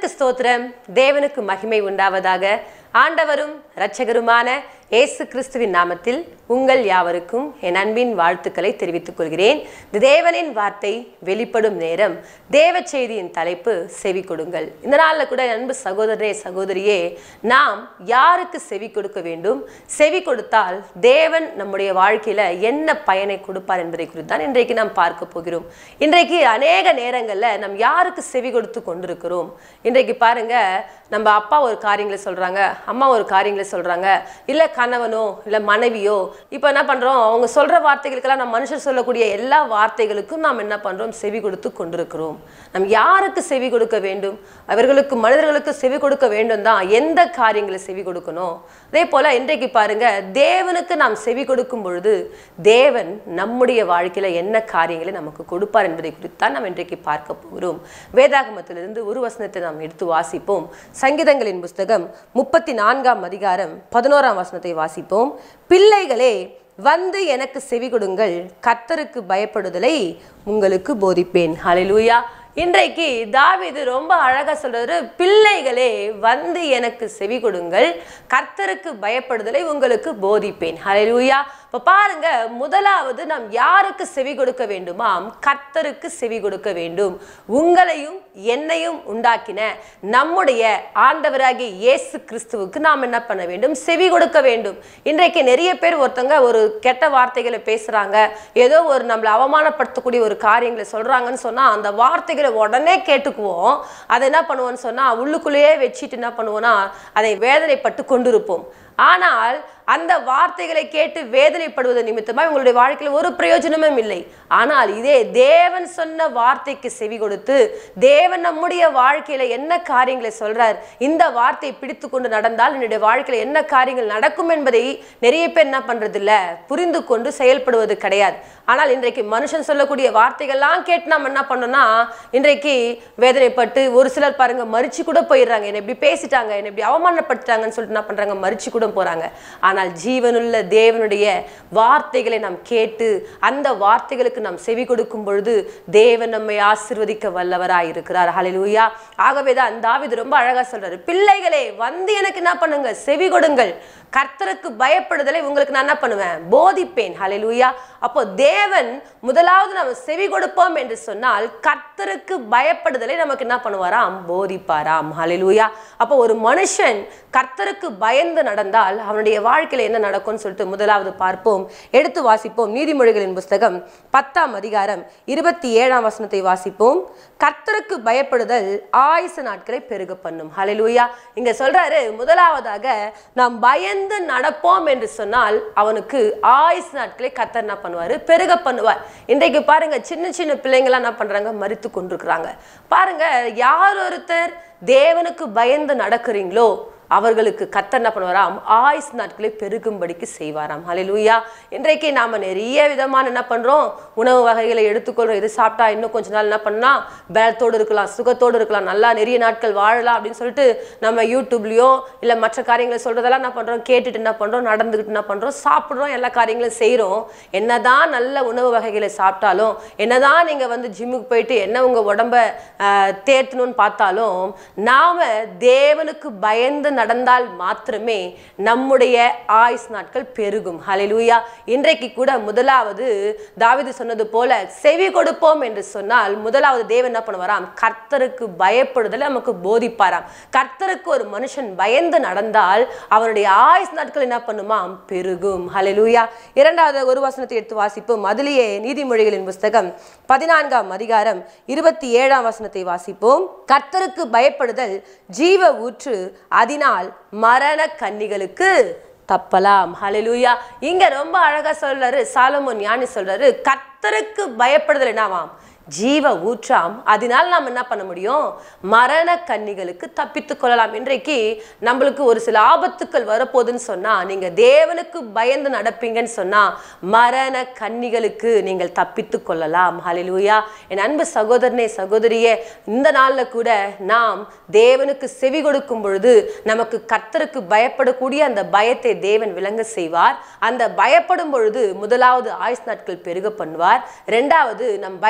கர்த்தருக்கு ஸ்தோத்திரம் தேவனுக்கு மகிமை உண்டாவதாக ஆண்டவரும் இரட்சகருமான இயேசு கிறிஸ்துவின் நாமத்தில் உங்கள் யாவருக்கும் என் அன்பின் வாழ்த்துக்களை தெரிவித்துக் கொள்கிறேன் இந்த தேவனின் வார்த்தை வெளிப்படும் நேரம் தேவ செய்தியின் தலைப்பு செவி கொடுங்கள் இந்த நாளில் கூட என் அன்பு சகோதரனே சகோதரியே நாம் யாருக்கு செவி கொடுக்க வேண்டும் செவி கொடுத்தால் தேவன் நம்முடைய வாழ்க்கையில என்ன பயனை கொடுப்பார் என்பதை குறித்து தான் இன்றைக்கு நாம் பார்க்க போகிறோம் இன்றைக்கு அநேக நேரங்களில் நாம் யாருக்கு செவி கொடுத்து கொண்டிருக்கிறோம் இன்றைக்கு பாருங்க நம்ம அப்பா ஒரு காரியங்களை சொல்றாங்க அம்மா ஒரு காரியங்களை சொல்றாங்க இல்ல கணவனோ இல்ல மனைவியோ இப்போ என்ன பண்றோம் அவங்க சொல்ற வார்த்தைகளுக்கெல்லாம் நம்ம மனுஷர் சொல்லக்கூடிய எல்லா வார்த்தைகளுக்கும் நாம் என்ன பண்றோம் செவி கொடுத்து கொண்டிருக்கிறோம் நம் யாருக்கு செவி கொடுக்க வேண்டும் அவர்களுக்கு மனிதர்களுக்கு செவி கொடுக்க வேண்டும் தான் எந்த காரியங்களை செவி கொடுக்கணும் அதே போல இன்றைக்கு பாருங்க தேவனுக்கு நாம் செவி கொடுக்கும் பொழுது தேவன் நம்முடைய வாழ்க்கையில என்ன காரியங்களை நமக்கு கொடுப்பார் என்பதை குறித்து தான் நாம் இன்றைக்கு பார்க்க போகிறோம் வேதாகமத்திலிருந்து ஒரு வசனத்தை நாம் எடுத்து வாசிப்போம் சங்கீதங்களின் புஸ்தகம் முப்பத்தி நான்காம் அதிகாரம் பதினோராம் வசனத்தை வாசிப்போம் பிள்ளைகளே வந்து எனக்கு செவி கொடுங்கள் கர்த்தருக்கு பயப்படுதலை உங்களுக்கு போதிப்பேன் ஹalleluya இன்றைக்கு தாவீது ரொம்ப அழகா சொல்றாரு பிள்ளைகளே வந்து எனக்கு செவி கொடுங்கள் கர்த்தருக்கு பயப்படுதலை உங்களுக்கு போதிப்பேன் ஹalleluya இப்போ பாருங்க முதலாவது நாம் யாருக்கு செவி கொடுக்க வேண்டுமாம் கர்த்தருக்கு செவி கொடுக்க வேண்டும் உங்களையும் என்னையும் உண்டாக்கின நம்முடைய ஆண்டவராகிய இயேசு கிறிஸ்துவுக்கு நாம் என்ன பண்ண வேண்டும் செவி கொடுக்க வேண்டும் இன்றைக்கு நிறைய பேர் ஒருத்தங்க ஒரு கெட்ட வார்த்தைகளை பேசுறாங்க ஏதோ ஒரு நம்மளை அவமானப்படுத்தக்கூடிய ஒரு காரியங்களை சொல்றாங்கன்னு சொன்னா அந்த வார்த்தைகளை உடனே கேட்டுக்குவோம் அதை என்ன பண்ணுவோம்னு சொன்னா உள்ளுக்குள்ளேயே வச்சுட்டு என்ன பண்ணுவோம்னா அதை வேதனைப்பட்டு கொண்டிருப்போம் ஆனால் அந்த வார்த்தைகளை கேட்டு வேதனைப்படுவது நிமித்தமாக உங்களுடைய வாழ்க்கையில் ஒரு பிரயோஜனமும் இல்லை ஆனால் இதே தேவன் சொன்ன வார்த்தைக்கு செவி கொடுத்து தேவன் நம்முடைய வாழ்க்கையில என்ன காரியங்களை சொல்றார் இந்த வார்த்தை பிடித்து கொண்டு நடந்தால் என்னுடைய வாழ்க்கையில என்ன காரியங்கள் நடக்கும் என்பதை நிறைய பேர் என்ன பண்றது இல்ல புரிந்து கொண்டு செயல்படுவது கிடையாது ஆனால் இன்றைக்கு மனுஷன் சொல்லக்கூடிய வார்த்தைகள்லாம் கேட்டு நம்ம என்ன பண்ணோம்னா இன்றைக்கு வேதனைப்பட்டு ஒரு சிலர் பாருங்க மறிச்சு கூட போயிடுறாங்க என்னை இப்படி பேசிட்டாங்க என்னை இப்படி அவமானப்படுத்திட்டாங்கன்னு சொல்லிட்டு என்ன பண்றாங்க மறிச்சு கூட போறாங்க ஆனால் ஜீவனுள்ள தேவனுடைய வார்த்தைகளை நாம் கேட்டு அந்த வார்த்தைகளுக்கு நாம் செவி கொடுக்கும் பொழுது தேவன் நம்மை ஆசிர்வதிக்க வல்லவராய் இருக்கிறார் ஹalleluya ஆகவே தான் தாவீது ரொம்ப அழகா சொல்றாரு பிள்ளைகளே வந்து எனக்கு என்ன பண்ணுங்க செவி கொடுங்கள் கர்த்தருக்கு பயப்படுதலை உங்களுக்கு நான் என்ன பண்ணுவேன் போதிப்பேன் ஹalleluya அப்போ தேவன் முதலாவது நம்ம செவி கொடுப்போம் என்று சொன்னால் கர்த்தருக்கு பயப்படுதலை நமக்கு என்ன பண்ணுவாராம் போதிப்பாராம் ஹalleluya அப்போ ஒரு மனுஷன் கர்த்தருக்கு பயந்து நடந்தால் அவனுடைய வாழ்க்கையில என்ன நடக்கும்னு சொல்லிட்டு முதலாவது பார்ப்போம் எடுத்து வாசிப்போம் நீதிமொழிகளின் புஸ்தகம் பத்தாம் அதிகாரம் இருபத்தி ஏழாம் வசனத்தை வாசிப்போம் கர்த்தருக்கு பயப்படுதல் ஆயுசு நாட்களை பெருக பண்ணும் ஹalleluya இங்க சொல்றாரு முதலாவதாக நாம் பயந்து நடப்போம் என்று சொன்னால் அவனுக்கு ஆயுசு நாட்களை கர்த்தர் என்ன பண்ணுவாரு பெருக பண்ணுவார் இன்றைக்கு பாருங்க சின்ன சின்ன பிள்ளைங்களாம் என்ன பண்றாங்க மறித்து கொண்டிருக்கிறாங்க பாருங்க யார் ஒருத்தர் தேவனுக்கு பயந்து நடக்கிறீங்களோ அவர்களுக்கு கத்தர் என்ன பண்ணுவாராம் ஆயுஸ் நாட்களை பெருகும்படிக்கு செய்வாராம் ஹalleluya இன்றைக்கு நாம நிறைய விதமான என்ன பண்றோம் உணவு வகைகளை எடுத்துக்கொள்றோம் இது சாப்பிட்டா இன்னும் கொஞ்ச நாள் என்ன பண்ணா பலத்தோடு இருக்கலாம் சுகத்தோடு இருக்கலாம் நல்லா நிறைய நாட்கள் வாழலாம் அப்படின்னு சொல்லிட்டு நம்ம யூடியூப்லயோ இல்ல மற்ற காரியங்களை சொல்றதெல்லாம் என்ன பண்றோம் கேட்டுட்டு என்ன பண்றோம் நடந்துக்கிட்டு என்ன பண்றோம் சாப்பிடுறோம் எல்லா காரியங்களும் செய்றோம் என்னதான் நல்ல உணவு வகைகளை சாப்பிட்டாலும் என்னதான் நீங்க வந்து ஜிம்முக்கு போயிட்டு என்ன உங்க உடம்ப ஆஹ், தேத்தணும்னு பார்த்தாலும் நாம தேவனுக்கு பயந்து நடந்தால் மாத்திரமே நம்முடைய ஆயுஸ் நாட்கள் பெருகும் ஹalleluya இன்றைக்கு கூட முதலாவது தாவீது சொன்னது போல செவி கொடுப்போம் என்று சொன்னால் முதலாவது தேவன் என்ன பண்ணுவாராம் கர்த்தருக்கு பயப்படுதலை நமக்கு போதிப்பாராம் கர்த்தருக்கு ஒரு மனுஷன் பயந்து நடந்தால் அவனுடைய ஆயுஸ் நாட்கள் என்ன பண்ணுமாம் பெருகும் ஹalleluya இரண்டாவது ஒரு வசனத்தை எடுத்து வாசிப்போம் அதிலேயே நீதிமொழிகளின் புஸ்தகம் பதினான்காம் அதிகாரம் இருபத்தி ஏழாம் வசனத்தை வாசிப்போம் கர்த்தருக்கு பயப்படுதல் ஜீவ ஊற்று அதனால் மரண கன்னிகளுக்கு தப்பலாம் ஹalleluya இங்க ரொம்ப அழகா சொல்றாரு சாலமோன் ஞானி சொல்றாரு கர்த்தருக்கு பயப்படுதல் என்னவாம் ஜீவ ஊற்றாம் அதனால் நாம் என்ன பண்ண முடியும் மரண கன்னிகளுக்கு தப்பித்து கொள்ளலாம் இன்றைக்கு நம்மளுக்கு ஒரு சில ஆபத்துக்கள் வரப்போகுதுன்னு சொன்னா நீங்க தேவனுக்கு பயந்து நடப்பீங்கன்னு சொன்னா மரண கன்னிகளுக்கு நீங்கள் தப்பித்து கொள்ளலாம் ஹalleluya என் அன்பு சகோதரனே சகோதரியே இந்த நாள்ல கூட நாம் தேவனுக்கு செவி கொடுக்கும் பொழுது நமக்கு கர்த்தருக்கு பயப்படக்கூடிய அந்த பயத்தை தேவன் விளங்க செய்வார் அந்த பயப்படும் பொழுது முதலாவது ஆயுஸ் நாட்கள் பெருக பண்ணுவார் ரெண்டாவது நம் பயப்படும்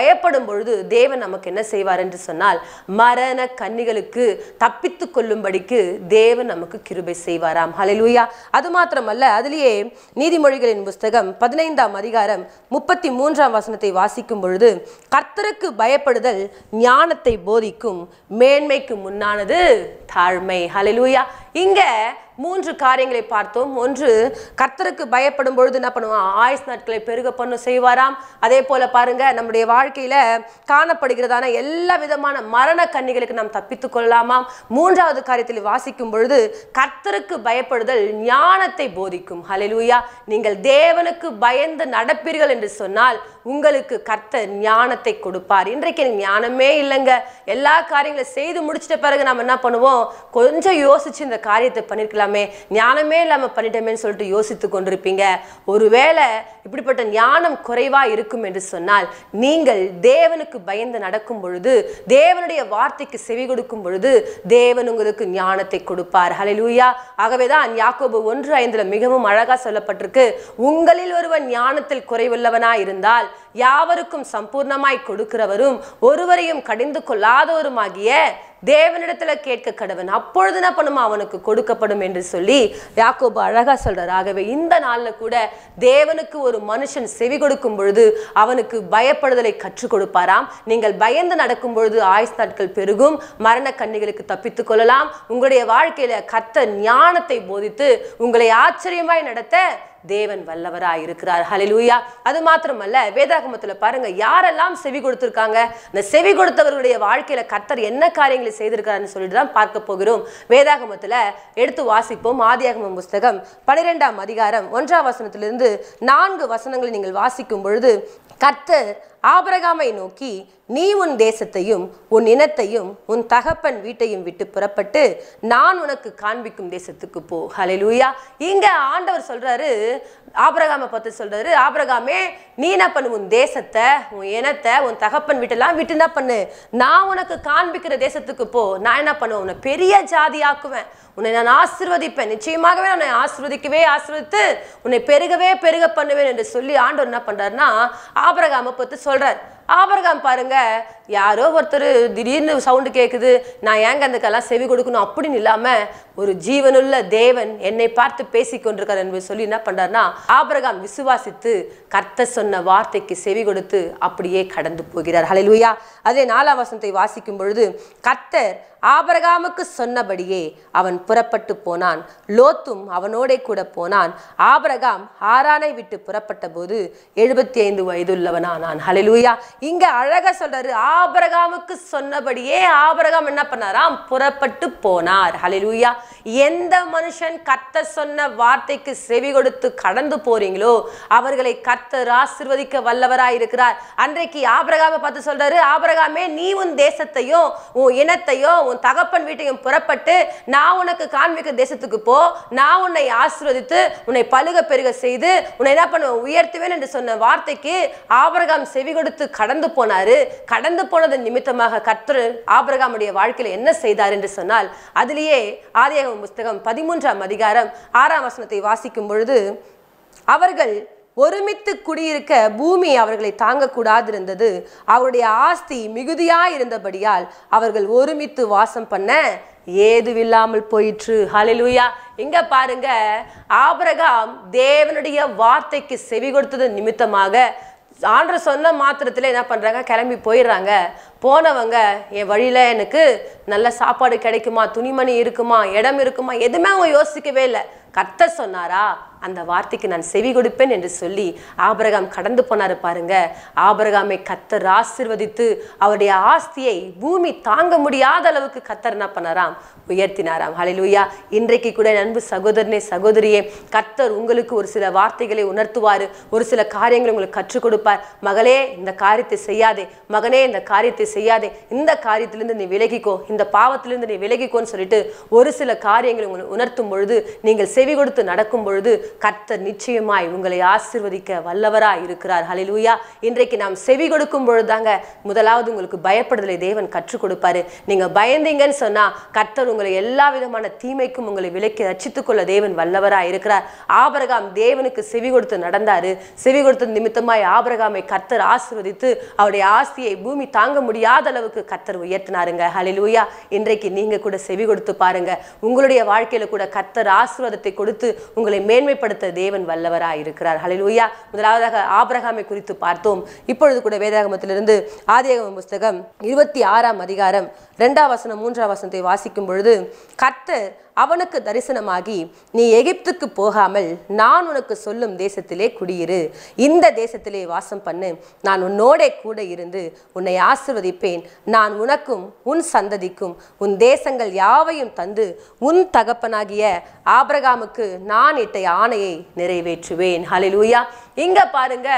பயப்படும் பொழுது தேவன் நமக்கு என்ன செய்வார் என்று சொன்னால் மரண கன்னிகளுக்கு தப்பித்து கொள்ளும்படிக்கு தேவன் நமக்கு கிருபை செய்வாராம் ஹalleluya அது மாத்திரமல்ல அதிலேயே நீதிமொழிகளின் புஸ்தகம் பதினைந்தாம் அதிகாரம் முப்பத்தி மூன்றாம் வசனத்தை வாசிக்கும் பொழுது கர்த்தருக்கு பயப்படுதல் ஞானத்தை போதிக்கும் மேன்மைக்கு முன்னானது தாழ்மை ஹalleluya இங்க மூன்று காரியங்களை பார்த்தோம் ஒன்று கர்த்தருக்கு பயப்படும் பொழுது என்ன பண்ணுவான் ஆயுஸ் நாட்களை பெருக பண்ண செய்வாராம் அதே போல பாருங்க நம்முடைய வாழ்க்கையில காணப்படுகிறதான எல்லா விதமான மரண கன்னிகளுக்கு நாம் தப்பித்துக் கொள்ளலாமாம் மூன்றாவது காரியத்தில் வாசிக்கும் பொழுது கர்த்தருக்கு பயப்படுதல் ஞானத்தை போதிக்கும் ஹalleluya நீங்கள் தேவனுக்கு பயந்து நடப்பீர்கள் என்று சொன்னால் உங்களுக்கு கர்த்தர் ஞானத்தை கொடுப்பார் இன்றைக்கு எனக்கு ஞானமே இல்லைங்க எல்லா காரியங்களும் செய்து முடிச்சிட்ட பிறகு நம்ம என்ன பண்ணுவோம் கொஞ்சம் யோசிச்சு இந்த காரியத்தை பண்ணிருக்கலாமே ஞானமே இல்லாம பண்ணிட்டோமேன்னு சொல்லிட்டு யோசித்து கொண்டிருப்பீங்க ஒருவேளை இப்படிப்பட்ட ஞானம் குறைவா இருக்கும் என்று சொன்னால் நீங்கள் தேவனுக்கு பயந்து நடக்கும் பொழுது தேவனுடைய வார்த்தைக்கு செவி கொடுக்கும் பொழுது தேவன் உங்களுக்கு ஞானத்தை கொடுப்பார் ஹalleluya ஆகவேதான் யாக்கோபு ஒன்று ஐந்துல மிகவும் அழகா சொல்லப்பட்டிருக்கு உங்களில் ஒருவன் ஞானத்தில் குறைவுள்ளவனா இருந்தால் யாவருக்கும் சம்பூர்ணமாய் கொடுக்கிறவரும் ஒருவரையும் கடிந்து கொள்ளாதவருமாகிய தேவனிடத்துல கேட்க கடவன் அப்பொழுது என்ன பண்ணுமா அவனுக்கு கொடுக்கப்படும் என்று சொல்லி யாக்கோபு அழகா சொல்றார் ஆகவே இந்த நாள்ல கூட தேவனுக்கு ஒரு மனுஷன் செவி கொடுக்கும் பொழுது அவனுக்கு பயப்படுதலை கற்றுக் கொடுப்பாராம் நீங்கள் பயந்து நடக்கும் பொழுது ஆயுஸ் நாட்கள் பெருகும் மரண கண்ணிகளுக்கு தப்பித்துக் கொள்ளலாம் உங்களுடைய வாழ்க்கையில கர்த்தர் ஞானத்தை போதித்து உங்களை ஆச்சரியமாய் நடத்த தேவன் வல்லவராய் இருக்கிறார் ஹalleluya அது மாத்திரமல்ல வேதாகமத்துல பாருங்க யாரெல்லாம் செவி கொடுத்திருக்காங்க இந்த செவி கொடுத்தவர்களுடைய வாழ்க்கையில கர்த்தர் என்ன காரியங்களை செய்திருக்காருன்னு சொல்லிட்டு தான் பார்க்க போகிறோம் வேதாகமத்துல எடுத்து வாசிப்போம் ஆதியாகமம் புஸ்தகம் பனிரெண்டாம் அதிகாரம் ஒன்றாம் வசனத்திலிருந்து நான்கு வசனங்களை நீங்கள் வாசிக்கும் பொழுது கர்த்தர் ஆபிரகாமை நோக்கி நீ உன் தேசத்தையும் உன் இனத்தையும் உன் தகப்பன் வீட்டையும் விட்டு புறப்பட்டு நான் உனக்கு காண்பிக்கும் தேசத்துக்கு போ ஹalleluya இங்க ஆண்டவர் சொல்றாரு ஆபிரகாமை பார்த்து சொல்றாரு ஆபிரகாமே நீ என்ன பண்ணு உன் தேசத்தை உன் இனத்தை உன் தகப்பன் வீட்டெல்லாம் விட்டு என்ன பண்ணு நான் உனக்கு காண்பிக்கிற தேசத்துக்கு போ நான் என்ன பண்ணுவேன் உன்னை பெரிய ஜாதியாக்குவேன் உன்னை நான் ஆசிர்வதிப்பேன் நிச்சயமாகவே உன்னை ஆசிர்வதிக்கவே ஆசிர்வதித்து உன்னை பெருகவே பெருக பண்ணுவேன் என்று சொல்லி ஆண்டவர் என்ன பண்றாருன்னா ஆபரகாமை பத்தி சொல்றார் ஆபரகாம் பாருங்க யாரோ ஒருத்தர் திடீர்னு சவுண்டு கேட்குது நான் ஏங்க அதுக்கெல்லாம் செவி கொடுக்கணும் அப்படின்னு இல்லாம ஒரு ஜீவனுள்ள தேவன் என்னை பார்த்து பேசிக் கொண்டிருக்கார் என்று சொல்லி என்ன பண்றாருன்னா ஆபரகாம் விசுவாசித்து கர்த்தர் சொன்ன வார்த்தைக்கு செவி கொடுத்து அப்படியே கடந்து போகிறார் ஹalleluya அதே நாலாம் வசனத்தை வாசிக்கும் பொழுது கர்த்தர் ஆபரகாமுக்கு சொன்னபடியே அவன் புறப்பட்டு போனான் லோத்தும் அவனோடே கூட போனான் ஆபரகாம் ஆரானை விட்டு புறப்பட்ட போது எழுபத்தி ஐந்து வயதுள்ளவனானான் ஹalleluya இங்க அழகா சொல்றாரு ஆபரகாமுக்கு சொன்னபடியே ஆபரகாம் என்ன பண்ணாராம் புறப்பட்டு போனார் ஹalleluya எந்த மனுஷன் கர்த்தர் சொன்ன வார்த்தைக்கு செவி கொடுத்து கடந்து போறீங்களோ அவர்களை கர்த்தர் ஆசிர்வதிக்க வல்லவராய் இருக்கிறார் அன்றைக்கு ஆபரகாமை பார்த்து சொல்றாரு ஆபரகாமே நீ உன் தேசத்தையும் உன் இனத்தையும் உன் தகப்பன் வீட்டையும் புறப்பட்டு நான் உனக்கு காண்பிக்க தேசத்துக்கு போ நான் உன்னை ஆசிர்வதித்து உன்னை பழுக பெருக செய்து உன்னை என்ன பண்ணுவேன் உயர்த்துவேன் என்று சொன்ன வார்த்தைக்கு ஆபரகாம் செவி கொடுத்து கடந்து போனாரு கடந்து போனது நிமித்தமாக கர்த்தர் ஆபரகாமுடைய வாழ்க்கையில என்ன செய்தார் என்று சொன்னால் அதிலேயே ஆதியாகம புஸ்தகம் பதிமூன்றாம் அதிகாரம் ஆறாம் வசனத்தை வாசிக்கும் பொழுது அவர்கள் ஒருமித்து குடியிருக்க பூமி அவர்களை தாங்கக்கூடாதிருந்தது அவருடைய ஆஸ்தி மிகுதியாய் இருந்தபடியால் அவர்கள் ஒருமித்து வாசம் பண்ண ஏதுவில்லாமல் போயிற்று ஹalleluya இங்க பாருங்க ஆபிரகாம் தேவனுடைய வார்த்தைக்கு செவி கொடுத்தது நிமித்தமாக ஆண்டர் சொன்ன மாத்திரத்தில் என்ன பண்ணுறாங்க கிளம்பி போயிடுறாங்க போனவங்க என் வழியில் எனக்கு நல்ல சாப்பாடு கிடைக்குமா துணிமணி இருக்குமா இடம் இருக்குமா எதுவுமே அவங்க யோசிக்கவே இல்லை கர்த்தர் சொன்னாரா அந்த வார்த்தைக்கு நான் செவி கொடுப்பேன் என்று சொல்லி ஆபரகாம் கடந்து போனாரு பாருங்க ஆபரகாமை கத்தர் ஆசிர்வதித்து அவருடைய ஆஸ்தியை பூமி தாங்க முடியாத அளவுக்கு கத்தர் என்ன பண்ணாராம் உயர்த்தினாராம் ஹalleluya இன்றைக்கு கூட என் அன்பு சகோதரனே சகோதரியே கர்த்தர் உங்களுக்கு ஒரு சில வார்த்தைகளை உணர்த்துவார் ஒரு சில காரியங்களை உங்களுக்கு கற்றுக் கொடுப்பார் மகளே இந்த காரியத்தை செய்யாதே மகனே இந்த காரியத்தை செய்யாதே இந்த காரியத்திலிருந்து நீ விலகிக்கோ இந்த பாவத்திலிருந்து நீ விலகிக்கோன்னு சொல்லிட்டு ஒரு சில காரியங்களை உங்களுக்கு உணர்த்தும் பொழுது நீங்கள் செவி கொடுத்து நடக்கும் பொழுது கர்த்தர் நிச்சயமாய் உங்களை ஆசிர்வதிக்க வல்லவராய் இருக்கிறார் ஹalleluya இன்றைக்கு நாம் செவி கொடுக்கும் பொழுதுதாங்க முதலாவது உங்களுக்கு பயப்படுதலை தேவன் கற்றுக் கொடுப்பாரு நீங்க பயந்தீங்கன்னு சொன்னா கர்த்தர் உங்களை எல்லா விதமான தீமைக்கும் உங்களை விலக்கி ரட்சித்துக் கொள்ள தேவன் வல்லவராய் இருக்கிறார் ஆபரகாம் தேவனுக்கு செவி கொடுத்து நடந்தாரு செவி கொடுத்த நிமித்தமாய் ஆபரகாமை கர்த்தர் ஆசீர்வதித்து அவருடைய ஆஸ்தியை பூமி தாங்க முடியாத அளவுக்கு கர்த்தர் உயர்த்தினாருங்க ஹalleluya இன்றைக்கு நீங்க கூட செவி கொடுத்து பாருங்க உங்களுடைய வாழ்க்கையில கூட கர்த்தர் ஆசீர்வாதத்தை கொடுத்து உங்களை மேன்மைப்படுத்த தேவன் வல்லவராய் இருக்கிறார் ஹalleluya முதலாவதாக ஆபிரகாமை குறித்து பார்த்தோம் இப்பொழுது கூட வேதாகமத்திலிருந்து ஆதியாகம புஸ்தகம் இருபத்தி ஆறாம் அதிகாரம் இரண்டாம் வசனம் மூன்றாம் வசனத்தை வாசிக்கும் பொழுது கர்த்தர் அவனுக்கு தரிசனமாகி நீ எகிப்துக்கு போகாமல் நான் உனக்கு சொல்லும் தேசத்திலே குடியிரு இந்த தேசத்திலே வாசம் பண்ணு நான் உன்னோடே கூட இருந்து உன்னை ஆசிர்வதிப்பேன் நான் உனக்கும் உன் சந்ததிக்கும் உன் தேசங்கள் யாவையும் தந்து உன் தகப்பனாகிய ஆபிரகாமுக்கு நான் இட்ட ஆணையை நிறைவேற்றுவேன் ஹalleluya இங்க பாருங்க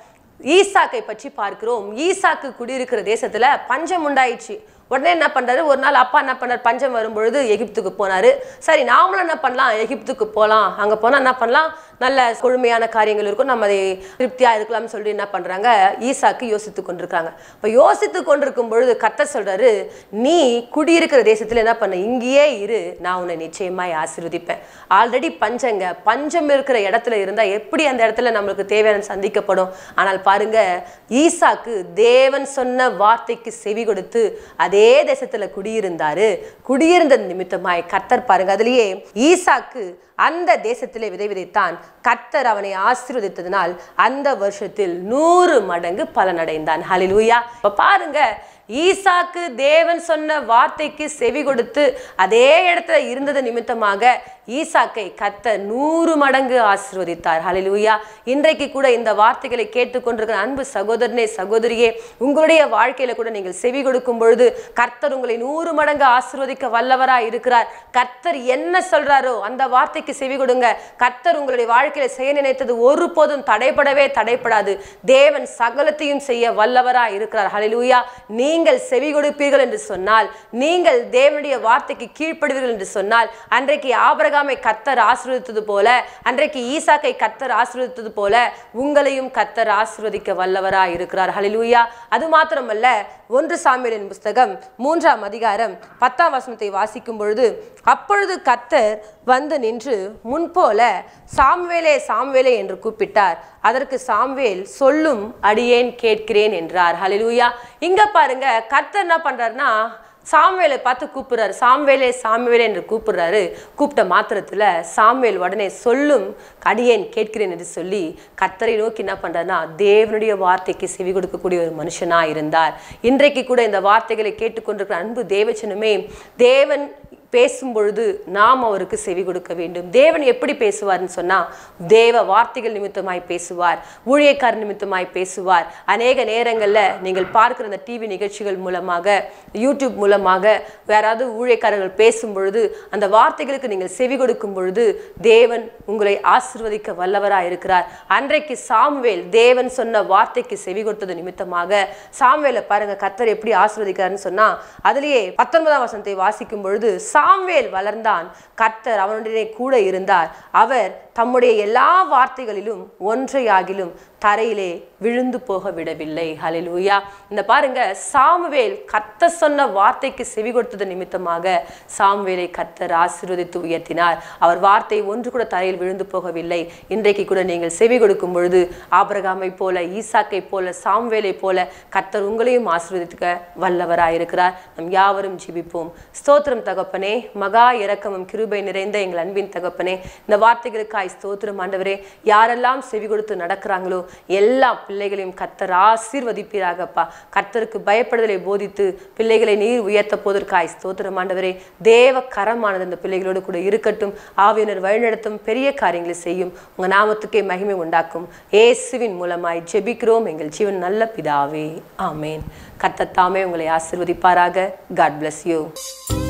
ஈசாக்கை பற்றி பார்க்கிறோம் ஈசாக்கு குடியிருக்கிற தேசத்துல பஞ்சம் உண்டாயிடுச்சு உடனே என்ன பண்றாரு ஒரு நாள் அப்பா என்ன பண்ணார் பஞ்சம் வரும்பொழுது எகிப்துக்கு போனாரு சரி நாமளும் என்ன பண்ணலாம் எகிப்துக்கு போகலாம் அங்க போனா என்ன பண்ணலாம் நல்ல கொழுமையான காரியங்கள் இருக்கும் நம்ம அதை திருப்தியா இருக்கலாம்னு சொல்லி என்ன பண்றாங்க ஈசாக்கு யோசித்து கொண்டிருக்காங்க இப்போ யோசித்து கொண்டிருக்கும் பொழுது கர்த்தர் சொல்றாரு நீ குடியிருக்கிற தேசத்துல என்ன பண்ண இங்கேயே இரு நான் உன்னை நிச்சயமாய் ஆசீர்வதிப்பேன் ஆல்ரெடி பஞ்சங்க பஞ்சம் இருக்கிற இடத்துல இருந்தா எப்படி அந்த இடத்துல நம்மளுக்கு தேவையான சந்திக்கப்படும் ஆனால் பாருங்க ஈசாக்கு தேவன் சொன்ன வார்த்தைக்கு செவி கொடுத்து அதே தேசத்துல குடியிருந்தாரு குடியிருந்த நிமித்தமாய் கர்த்தர் பாருங்க அதுலயே ஈசாக்கு அந்த தேசத்திலே விதை விதைத்தான் கர்த்தர் அவனை ஆசீர்வதித்ததினால் அந்த வருஷத்தில் நூறு மடங்கு பலனடைந்தான் ஹalleluya இப்ப பாருங்க ஈசாக்கு தேவன் சொன்ன வார்த்தைக்கு செவி கொடுத்து அதே இடத்துல இருந்தது நிமித்தமாக ஈசாக்கை கத்த நூறு மடங்கு ஆசீர்வதித்தார் ஹalleluya இன்றைக்கு கூட இந்த வார்த்தைகளை கேட்டுக்கொண்டிருக்கிற அன்பு சகோதரனே சகோதரியே உங்களுடைய வாழ்க்கையில கூட நீங்கள் செவி கொடுக்கும் பொழுது கர்த்தர் உங்களை நூறு மடங்கு ஆசீர்வதிக்க வல்லவராய் இருக்கிறார் கர்த்தர் என்ன சொல்றாரோ அந்த வார்த்தைக்கு செவி கொடுங்க கர்த்தர் உங்களுடைய வாழ்க்கையில செய்ய நினைத்தது ஒருபோதும் தடைபடவே தடைப்படாது தேவன் சகலத்தையும் செய்ய வல்லவராய் இருக்கிறார் ஹalleluya நீங்கள் செவி கொடுப்பீர்கள் என்று சொன்னால் நீங்கள் தேவனுடைய வார்த்தைக்கு கீழ்ப்படுவீர்கள் என்று சொன்னால் அன்றைக்கு ஆபிரகாமை கர்த்தர் ஆசீர்வதித்தது போல அன்றைக்கு ஈசாக்கை கர்த்தர் ஆசீர்வதித்தது போல உங்களையும் கர்த்தர் ஆசீர்வதிக்க வல்லவராய் இருக்கிறார் ஹalleluya அது மாத்திரமல்ல ஒன்று சாமியலின் புஸ்தகம் மூன்றாம் அதிகாரம் பத்தாம் வசனத்தை வாசிக்கும் பொழுது அப்பொழுது கர்த்தர் வந்து நின்று முன்போல சாம்வேலே சாம்வேலே என்று கூப்பிட்டார் அதற்கு சாம்வேல் சொல்லும் அடியேன் கேட்கிறேன் என்றார் ஹalleluya இங்க பாருங்க கர்த்தர் என்ன பண்றாருன்னா சாம்வேலை பார்த்து கூப்பிடுறாரு சாம்வேலே சாம்வேலே என்று கூப்பிடுறாரு கூப்பிட்ட மாத்திரத்துல சாம்வேல் உடனே சொல்லும் அடியேன் கேட்கிறேன் என்று சொல்லி கர்த்தரை நோக்கி என்ன பண்றாருன்னா தேவனுடைய வார்த்தைக்கு செவி கொடுக்கக்கூடிய ஒரு மனுஷனா இருந்தார் இன்றைக்கு கூட இந்த வார்த்தைகளை கேட்டுக்கொண்டிருக்கிற அன்பு தேவச்சனமே தேவன் பேசும் பொழுது நாம் அவருக்கு செவி கொடுக்க வேண்டும் தேவன் எப்படி பேசுவார்னு சொன்னா தேவ வார்த்தைகள் நிமித்தமாய் பேசுவார் ஊழியக்கார நிமித்தமாய் பேசுவார் அநேக நேரங்கள்ல நீங்கள் பார்க்கிற அந்த டிவி நிகழ்ச்சிகள் மூலமாக யூடியூப் மூலமாக யாராவது ஊழியக்காரர்கள் பேசும் பொழுது அந்த வார்த்தைகளுக்கு நீங்கள் செவி கொடுக்கும் பொழுது தேவன் உங்களை ஆசிர்வதிக்க வல்லவராய் இருக்கிறார் அன்றைக்கு சாம்வேல் தேவன் சொன்ன வார்த்தைக்கு செவி கொடுத்தது நிமித்தமாக சாம்வேலை பாருங்க கத்தர் எப்படி ஆசிர்வதிக்கிறாருன்னு சொன்னா அதுலயே பத்தொன்பதாம் வசனத்தை வாசிக்கும் பொழுது சாம்வேல் வளர்ந்தான் கர்த்தர் அவனுடைய கூட இருந்தார் அவர் தம்முடைய எல்லா வார்த்தைகளிலும் ஒன்றையாகிலும் தரையிலே விழுந்து போக விடவில்லை ஹalleluya இந்த பாருங்க சாமுவேல் கத்த சொன்ன வார்த்தைக்கு செவி கொடுத்தது நிமித்தமாக சாமுவேலை கர்த்தர் ஆசீர்வதித்து உயர்த்தினார் அவர் வார்த்தை ஒன்று கூட தரையில் விழுந்து போகவில்லை இன்றைக்கு கூட நீங்கள் செவி கொடுக்கும் பொழுது ஆபிரகாமை போல ஈசாக்கை போல சாம்வேலை போல கர்த்தர் உங்களையும் ஆசீர்வதிக்க வல்லவராயிருக்கிறார் நம் யாவரும் ஜெபிப்போம் ஸ்தோத்திரம் தகப்பனே மகா இரக்கமும் கிருபை நிறைந்த எங்கள் அன்பின் தகப்பனே இந்த வார்த்தைகளுக்காய் ஸ்தோத்திரம் ஆண்டவரே யாரெல்லாம் செவி கொடுத்து நடக்கிறாங்களோ எல்லா பிள்ளைகளையும் கர்த்தர் ஆசீர்வதிப்பீராகப்பா கர்த்தருக்கு பயப்படுதலை போதித்து பிள்ளைகளை நீர் உயர்த்த போதற்காய் ஸ்தோத்திரம் ஆண்டவரே தேவ கரமானது அந்த பிள்ளைகளோடு கூட இருக்கட்டும் ஆவியனர் வழிநடத்தும் பெரிய காரியங்களை செய்யும் உங்க நாமத்துக்கே மகிமை உண்டாக்கும் இயேசுவின் மூலமாய் ஜெபிக்கிறோம் எங்கள் ஜீவன் நல்ல பிதாவே ஆமேன் கர்த்தர் தாமே உங்களை ஆசீர்வதிப்பாராக காட் bless யூ